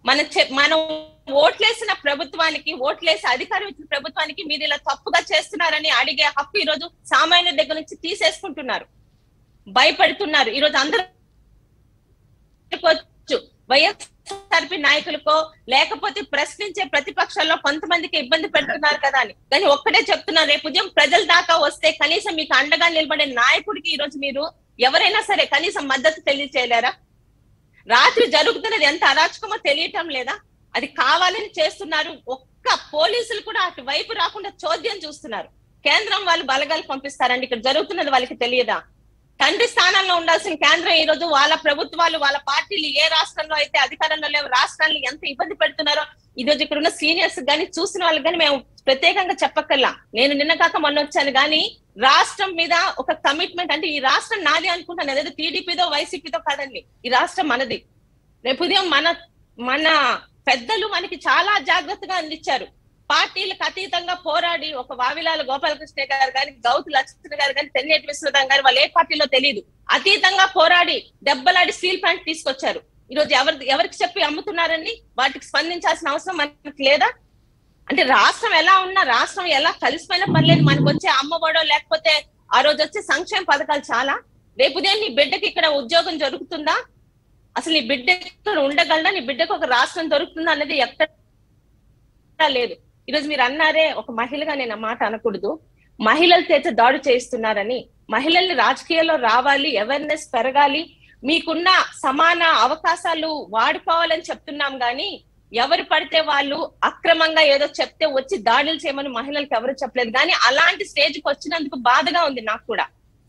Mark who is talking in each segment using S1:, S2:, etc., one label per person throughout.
S1: మనం చె- మనం ఓట్లేసిన ప్రభుత్వానికి ఓట్లేసి అధికారం ఇచ్చిన ప్రభుత్వానికి మీరు ఇలా తప్పుగా చేస్తున్నారని అడిగే హక్కు ఈ రోజు సామాన్యుల దగ్గర నుంచి తీసేసుకుంటున్నారు భయపడుతున్నారు ఈ రోజు అందరూ అనుకోవచ్చు వైఎస్ఆర్పి నాయకులకో లేకపోతే ప్రశ్నించే ప్రతిపక్షాల్లో కొంతమందికి ఇబ్బంది పెడుతున్నారు కదా అని కానీ ఒక్కటే చెప్తున్నారు రేపు ఉదయం ప్రజల దాకా వస్తే కనీసం మీకు అండగా నిలబడే నాయకుడికి ఈ రోజు మీరు ఎవరైనా సరే కనీసం మద్దతు తెలియచేయలేరా రాత్రి జరుగుతున్నది ఎంత అరాచకమో తెలియటం లేదా అది కావాలని చేస్తున్నారు ఒక్క పోలీసులు కూడా అటువైపు రాకుండా చోద్యం చూస్తున్నారు కేంద్రం వాళ్ళు బలగాలు పంపిస్తారండి ఇక్కడ జరుగుతున్నది వాళ్ళకి తెలియదా తండ్రి స్థానంలో ఉండాల్సిన కేంద్రం ఈ రోజు వాళ్ళ ప్రభుత్వాలు వాళ్ళ పార్టీలు ఏ రాష్ట్రంలో అయితే అధికారంలో లేవు రాష్ట్రాన్ని ఎంత ఇబ్బంది పెడుతున్నారో ఈ రోజు ఇక్కడ ఉన్న సీనియర్స్ గానీ చూసిన వాళ్ళకి కానీ మేము ప్రత్యేకంగా చెప్పక్కర్లా నేను నిన్న కాక మొన్న వచ్చాను కానీ రాష్ట్రం మీద ఒక కమిట్మెంట్ అంటే ఈ రాష్ట్రం నాది అనుకుంటాను అదేదో టీడీపీదో వైసీపీతో కాదండి ఈ రాష్ట్రం మనది రేపు ఉదయం మన మన పెద్దలు మనకి చాలా జాగ్రత్తగా అందించారు పార్టీలకు అతీతంగా పోరాడి ఒక వావిలాల గోపాలకృష్ణ గారు కానీ గౌతు లక్ష్మణ గారు కానీ తెన్నేటి విశ్వనాథం గారు వాళ్ళు ఏ పార్టీలో తెలియదు అతీతంగా పోరాడి దెబ్బలాడి స్టీల్ ప్లాంట్ తీసుకొచ్చారు ఈ రోజు ఎవరి ఎవరికి చెప్పి అమ్ముతున్నారండి వాటికి స్పందించాల్సిన అవసరం మనకి లేదా అంటే రాష్ట్రం ఎలా ఉన్నా రాష్ట్రం ఎలా కలిసిపోయినా పర్లేదు మనకు వచ్చే అమ్మఒడో లేకపోతే ఆ రోజు వచ్చే సంక్షేమ పథకాలు చాలా రేపు ఉదయం నీ బిడ్డకి ఇక్కడ ఉద్యోగం జరుగుతుందా అసలు నీ బిడ్డ ఇక్కడ ఉండగలదా నీ బిడ్డకు ఒక రాష్ట్రం దొరుకుతుందా అనేది ఎక్కడ లేదు ఈరోజు మీరు అన్నారే ఒక మహిళగా నేను ఆ మాట అనకూడదు మహిళల చేత దాడి చేయిస్తున్నారని మహిళల్ని రాజకీయాల్లో రావాలి అవేర్నెస్ పెరగాలి మీకున్న సమాన అవకాశాలు వాడుకోవాలని చెప్తున్నాం గాని ఎవరు పడితే వాళ్ళు అక్రమంగా ఏదో చెప్తే వచ్చి దాడులు చేయమని మహిళలకు ఎవరు చెప్పలేదు కానీ అలాంటి స్టేజ్ కి వచ్చినందుకు బాధగా ఉంది నాకు కూడా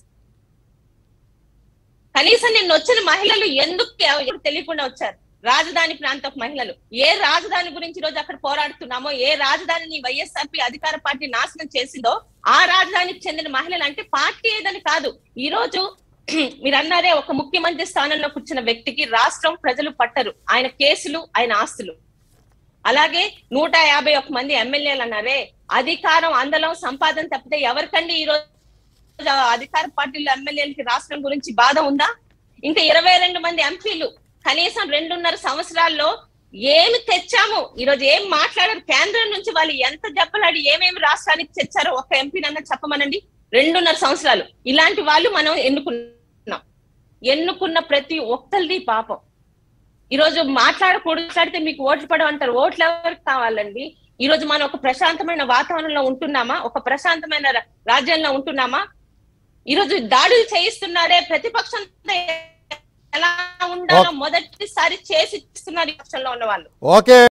S1: కనీసం నిన్న వచ్చిన మహిళలు ఎందుకు ఎవరు తెలియకుండా వచ్చారు రాజధాని ప్రాంత మహిళలు ఏ రాజధాని గురించి ఈ రోజు అక్కడ పోరాడుతున్నామో ఏ రాజధానిని వైఎస్ఆర్పి అధికార పార్టీ నాశనం చేసిందో ఆ రాజధానికి చెందిన మహిళలు అంటే పార్టీ ఏదని కాదు ఈ రోజు మీరు అన్నారే ఒక ముఖ్యమంత్రి స్థానంలో కూర్చున్న వ్యక్తికి రాష్ట్రం ప్రజలు పట్టరు ఆయన కేసులు ఆయన ఆస్తులు అలాగే నూట యాభై ఒక్క మంది ఎమ్మెల్యేలు అన్నారే అధికారం అందలం సంపాదన తప్పితే ఎవరికండి ఈ రోజు అధికార పార్టీలో ఎమ్మెల్యేలకి రాష్ట్రం గురించి బాధ ఉందా ఇంకా ఇరవై రెండు మంది ఎంపీలు కనీసం రెండున్నర సంవత్సరాల్లో ఏమి తెచ్చాము ఈ రోజు ఏం మాట్లాడారు కేంద్రం నుంచి వాళ్ళు ఎంత దెబ్బలాడి ఏమేమి రాష్ట్రానికి తెచ్చారో ఒక ఎంపీనన్నా చెప్పమనండి రెండున్నర సంవత్సరాలు ఇలాంటి వాళ్ళు మనం ఎన్నుకున్నాం ఎన్నుకున్న ప్రతి ఒక్కరిది పాపం ఈ రోజు మాట్లాడకూడదు మాట్లాడితే మీకు ఓట్లు పడవంటారు ఓట్లు ఎవరికి కావాలండి ఈ రోజు మనం ఒక ప్రశాంతమైన వాతావరణంలో ఉంటున్నామా ఒక ప్రశాంతమైన రా- రాజ్యంలో ఉంటున్నామా ఈ రోజు దాడులు చేయిస్తున్నారే ప్రతిపక్షంతో ఎలా ఉండాలో మొదటిసారి చేసి ఇస్తున్నారు ఈ పక్షంలో ఉన్న వాళ్ళు
S2: ఓకే